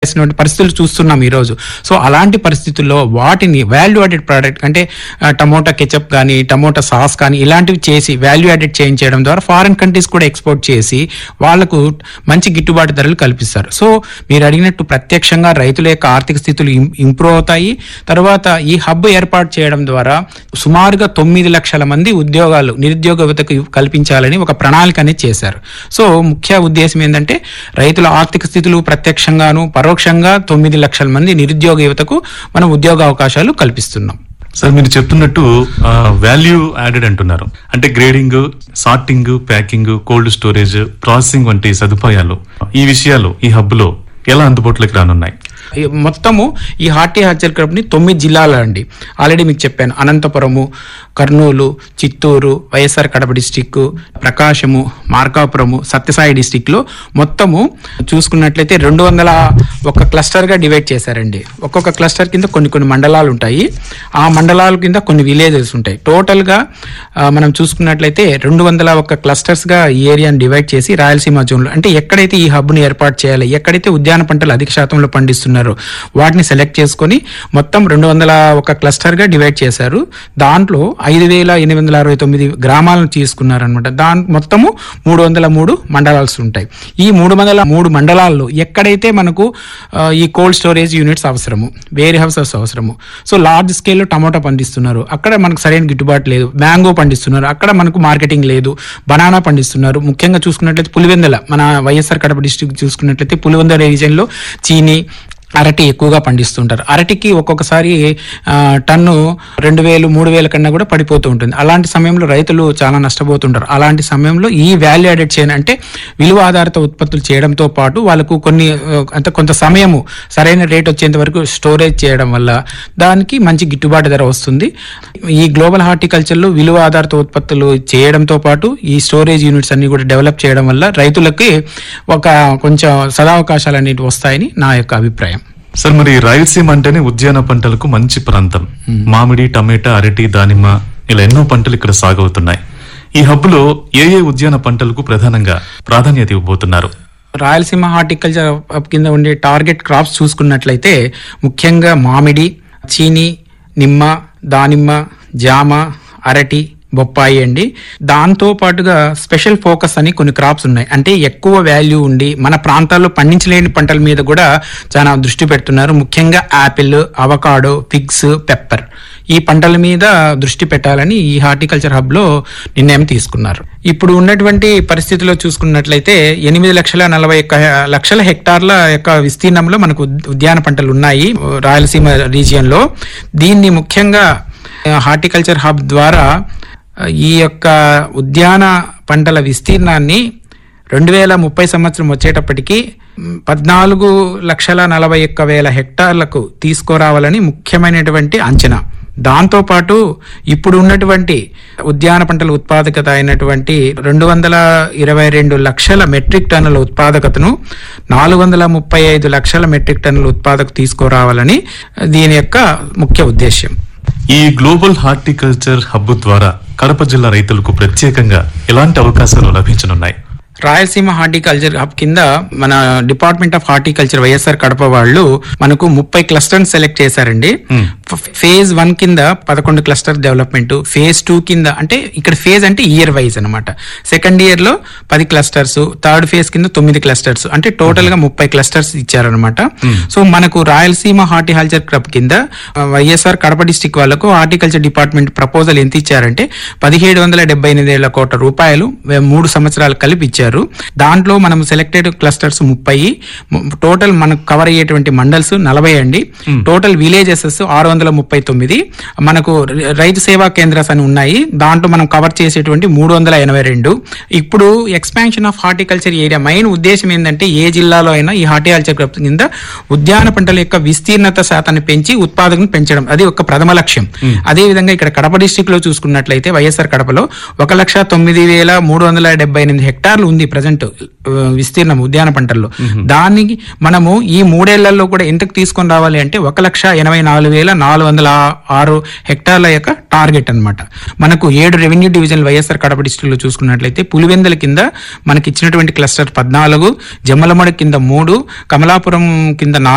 చేయాల్సిన పరిస్థితులు చూస్తున్నాం ఈ రోజు సో అలాంటి పరిస్థితుల్లో వాటిని వాల్యూ యాడెడ్ ప్రోడక్ట్ అంటే ఆ, టమోటా కెచప్ కానీ టమోటా సాస్ కానీ ఇలాంటివి చేసి వాల్యూ యాడెడ్ చేయించడం ద్వారా ఫారిన్ కంట్రీస్ కూడా ఎక్స్పోర్ట్ చేసి వాళ్ళకు మంచి గిట్టుబాటు ధరలు కల్పిస్తారు సో మీరు అడిగినట్టు ప్రత్యక్షంగా రైతుల యొక్క ఆర్థిక స్థితులు ఇం- ఇంప్రూవ్ అవుతాయి తర్వాత ఈ హబ్ ఏర్పాటు చేయడం ద్వారా సుమారుగా తొమ్మిది లక్షల మంది ఉద్యోగాలు నిరుద్యోగ యువతకు కల్పించాలని ఒక ప్రణాళిక అనేది చేశారు సో ముఖ్య ఉద్దేశం ఏంటంటే రైతుల ఆర్థిక స్థితులు ప్రత్యక్షంగాను పరోక్షంగా తొమ్మిది లక్షల మంది నిరుద్యోగ యువతకు మనం ఉద్యోగ అవకాశాలు కల్పిస్తున్నాం సార్ మీరు చెప్తున్నట్టు వాల్యూ యాడెడ్ అంటున్నారు అంటే grading sorting packing cold storage processing వంటి సదుపాయాలు ఈ విషయాలు ఈ హబ్ లో ఎలా అందుబాటులోకి రానున్నాయి ఈ మొత్తము ఈ హార్టికల్చర్ క్లబ్ ని తొమ్మిది జిల్లాలు అండి ఆల్రెడీ మీకు చెప్పాను Anantapuram Kurnool Chittoor YSR Kadapa district Prakasam Markapuram Sathya Sai district లో మొత్తము చూసుకున్నట్లయితే రెండు వందల ఒక క్లస్టర్ గా డివైడ్ చేశారండి ఒక్కొక్క క్లస్టర్ కింద కొన్ని కొన్ని మండలాలు ఉంటాయి ఆ మండలాల కింద కొన్ని విలేజెస్ ఉంటాయి టోటల్ గా ఆ, మనం చూసుకున్నట్లయితే రెండు వందల ఒక క్లస్టర్స్ గా ఈ ఏరియాని డివైడ్ చేసి రాయలసీమ జోన్ లో అంటే ఎక్కడైతే ఈ హబ్ ని ఏర్పాటు చేయాలి ఎక్కడైతే ఉద్యాన పంటలు అధిక శాతంలో పండిస్తున్నారో వాటిని సెలెక్ట్ చేసుకొని మొత్తం రెండు వందల ఒక క్లస్టర్ గా డివైడ్ చేశారు దాంట్లో ఐదు వేల ఎనిమిది వందల అరవై తొమ్మిది గ్రామాలను తీసుకున్నారనమాట దాని మొత్తము మూడు వందల మూడు మండలాలు ఉంటాయి ఈ మూడు వందల మూడు మండలాల్లో ఎక్కడైతే మనకు ఆ, ఈ కోల్డ్ స్టోరేజ్ యూనిట్స్ అవసరము వేర్ హౌసెస్ అవసరము సో లార్జ్ స్కేల్లో టమాటా పండిస్తున్నారు అక్కడ మనకు సరైన గిట్టుబాటు లేదు మ్యాంగో పండిస్తున్నారు అక్కడ మనకు మార్కెటింగ్ లేదు బనానా పండిస్తున్నారు ముఖ్యంగా చూసుకున్నట్లయితే పులివెందల మన వైఎస్ఆర్ కడప డిస్టిక్ చూసుకున్నట్లయితే పులివెందల రీజియన్లో చీని అరటి ఎక్కువగా పండిస్తుంటారు అరటికి ఒక్కొక్కసారి ఆ, టన్ను రెండు వేలు మూడు వేల కన్నా కూడా పడిపోతూ ఉంటుంది అలాంటి సమయంలో రైతులు చాలా నష్టపోతుంటారు అలాంటి సమయంలో ఈ వాల్యూ యాడెడ్ చేయని అంటే విలువ ఆధారిత ఉత్పత్తులు చేయడంతో పాటు వాళ్ళకు కొన్ని ఆ, అంటే కొంత సమయము సరైన రేట్ వచ్చేంత వరకు స్టోరేజ్ చేయడం వల్ల దానికి మంచి గిట్టుబాటు ధర వస్తుంది ఈ గ్లోబల్ హార్టికల్చర్లో విలువ ఆధారిత ఉత్పత్తులు చేయడంతో పాటు ఈ స్టోరేజ్ యూనిట్స్ అన్ని కూడా డెవలప్ చేయడం వల్ల రైతులకి ఒక కొంచెం సదావకాశాలు అనేవి వస్తాయని నా యొక్క అభిప్రాయం సార్ మరి రాయలసీమ అంటేనే ఉద్యాన పంటలకు మంచి ప్రాంతం మామిడి టమాటా అరటి దానిమ్మ ఇలా ఎన్నో పంటలు ఇక్కడ సాగవుతున్నాయి ఈ హబ్ లో ఏ ఏ ఉద్యాన పంటలకు ప్రధానంగా ప్రాధాన్యత ఇవ్వబోతున్నారు రాయలసీమ హార్టికల్చర్ కింద ఉండే టార్గెట్ క్రాప్స్ చూసుకున్నట్లయితే ముఖ్యంగా మామిడి చీని నిమ్మ దానిమ్మ జామ అరటి బొప్పాయి అండి దాంతో పాటుగా స్పెషల్ ఫోకస్ అని కొన్ని క్రాప్స్ ఉన్నాయి అంటే ఎక్కువ వాల్యూ ఉండి మన ప్రాంతాల్లో పండించలేని పంటల మీద కూడా చాలా దృష్టి పెడుతున్నారు ముఖ్యంగా యాపిల్ అవకాడో ఫిగ్స్ పెప్పర్ ఈ పంటల మీద దృష్టి పెట్టాలని ఈ హార్టికల్చర్ హబ్ లో నిర్ణయం తీసుకున్నారు ఇప్పుడు ఉన్నటువంటి పరిస్థితిలో చూసుకున్నట్లయితే ఎనిమిది లక్షల నలభై ఒక్క లక్షల హెక్టార్ల యొక్క విస్తీర్ణంలో మనకు ఉద్- ఉద్యాన పంటలు ఉన్నాయి రాయలసీమ రీజియన్ లో దీన్ని ముఖ్యంగా హార్టికల్చర్ హబ్ ద్వారా ఆ, ఈ యొక్క ఉద్యాన పంటల విస్తీర్ణాన్ని రెండు వేల ముప్పై సంవత్సరం వచ్చేటప్పటికి మ్, పద్నాలుగు లక్షల నలభై ఒక్క వేల హెక్టార్లకు తీసుకురావాలని ముఖ్యమైనటువంటి అంచనా దాంతోపాటు ఇప్పుడు ఉన్నటువంటి ఉద్యాన పంటల ఉత్పాదకత అయినటువంటి రెండు వందల ఇరవై రెండు లక్షల మెట్రిక్ టన్నుల ఉత్పాదకతను నాలుగు వందల ముప్పై ఐదు లక్షల మెట్రిక్ టన్నుల ఉత్పాదక తీసుకురావాలని దీని యొక్క ముఖ్య ఉద్దేశ్యం ఈ గ్లోబల్ హార్టికల్చర్ హబ్ ద్వారా కడప జిల్లా రైతులకు ప్రత్యేకంగా ఎలాంటి అవకాశాలు లభించనున్నాయి రాయలసీమ హార్టికల్చర్ హబ్ కింద మన department of horticulture YSR Kadapa వాళ్ళు మనకు ముప్పై క్లస్టర్ సెలెక్ట్ చేశారండి ఫ- ఫేజ్ వన్ కింద పదకొండు క్లస్టర్ డెవలప్మెంట్ ఫేజ్ టూ కింద అంటే ఇక్కడ ఫేజ్ అంటే ఇయర్ వైజ్ అనమాట సెకండ్ ఇయర్ లో పది క్లస్టర్స్ థర్డ్ ఫేజ్ కింద తొమ్మిది క్లస్టర్స్ అంటే టోటల్ గా ముప్పై క్లస్టర్స్ ఇచ్చారనమాట సో మనకు రాయలసీమ హార్టికల్చర్ క్లబ్ కింద ఆ, వైఎస్ఆర్ కడప డిస్టిక్ వాళ్ళకు హార్టికల్చర్ డిపార్ట్మెంట్ ప్రపోజల్ ఎంత ఇచ్చారంటే పదిహేడు వందల డెబ్బై ఎనిమిది వేల కోట్ల రూపాయలు వే- మూడు సంవత్సరాలు కలిపి ఇచ్చారు దాంట్లో మనం సెలెక్టెడ్ క్లస్టర్స్ ముప్పై టోటల్ మనకు కవర్ అయ్యేటువంటి మండల్స్ నలభై అండి టోటల్ విలేజెస్ ఆరు వందల ముప్పై తొమ్మిది మనకు ర- రైతు సేవా కేంద్రాస్ అని ఉన్నాయి దాంట్లో మనం కవర్ చేసేటువంటి మూడు వందల ఎనభై రెండు ఇప్పుడు expansion of horticulture area main ఉద్దేశం ఏంటంటే ఏ జిల్లాలో అయినా ఈ హార్టికల్చర్ క్లబ్ కింద ఉద్యాన పంటల యొక్క విస్తీర్ణత శాతాన్ని పెంచి ఉత్పాదకను పెంచడం అది ఒక ప్రథమ లక్ష్యం అదే విధంగా ఇక్కడ కడప డిస్టిక్ లో చూసుకున్నట్లయితే వైఎస్ఆర్ కడపలో ఒక లక్ష తొమ్మిది వేల మూడు వందల డెబ్బై ఎనిమిది హెక్టార్లు ఉంది ప్రజెంట్ విస్తీర్ణం ఉద్యాన పంటల్లో దానికి మనము ఈ మూడేళ్లలో కూడా ఎంతకు తీసుకొని రావాలి అంటే ఒక లక్ష ఎనభై నాలుగు వేల నాలుగు వందల ఆరు హెక్టార్ల యొక్క టార్గెట్ అన్నమాట మనకు ఏడు revenue division YSR Kadapa district లో చూసుకున్నట్లయితే పులివెందుల కింద మనకి ఇచ్చినటువంటి క్లస్టర్ పద్నాలుగు జమ్మలమడ కింద మూడు కమలాపురం కింద నాలుగు